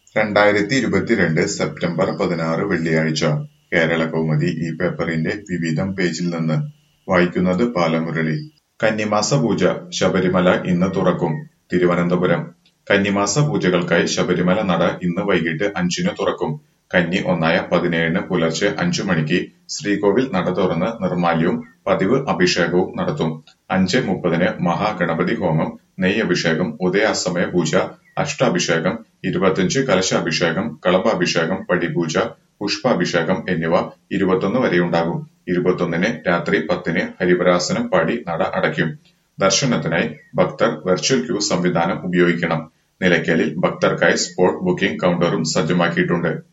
രണ്ടായിരത്തി ഇരുപത്തിരണ്ട് സെപ്റ്റംബർ പതിനാറ് വെള്ളിയാഴ്ച കേരളകൗമുദി ഈ പേപ്പറിന്റെ വിവിധം പേജിൽ നിന്ന് വായിക്കുന്നത് ബാലമുരളി കന്നിമാസ പൂജ ശബരിമല ഇന്ന് തുറക്കും തിരുവനന്തപുരം കന്നിമാസ പൂജകൾക്കായി ശബരിമല നട ഇന്ന് വൈകിട്ട് അഞ്ചിന് തുറക്കും കന്നി ഒന്നായ പതിനേഴിന് പുലർച്ചെ അഞ്ചു മണിക്ക് ശ്രീകോവിൽ നട തുറന്ന് നിർമാല്യവും പതിവ് അഭിഷേകവും നടത്തും അഞ്ച് മുപ്പതിന് മഹാഗണപതി ഹോമം നെയ്യ് അഭിഷേകം ഉദയാസ്തമയ പൂജ അഷ്ടാഭിഷേകം ഇരുപത്തിയഞ്ച് കലശാഭിഷേകം കളഭാഭിഷേകം പടിപൂജ പുഷ്പാഭിഷേകം എന്നിവ ഇരുപത്തൊന്ന് വരെയുണ്ടാകും ഇരുപത്തൊന്നിന് രാത്രി പത്തിന് ഹരിവരാസനം പാടി നട അടയ്ക്കും ദർശനത്തിനായി ഭക്തർ വെർച്വൽ ക്യൂ സംവിധാനം ഉപയോഗിക്കണം നിലയ്ക്കലിൽ ഭക്തർക്കായി സ്പോട്ട് ബുക്കിംഗ് കൗണ്ടറും സജ്ജമാക്കിയിട്ടുണ്ട്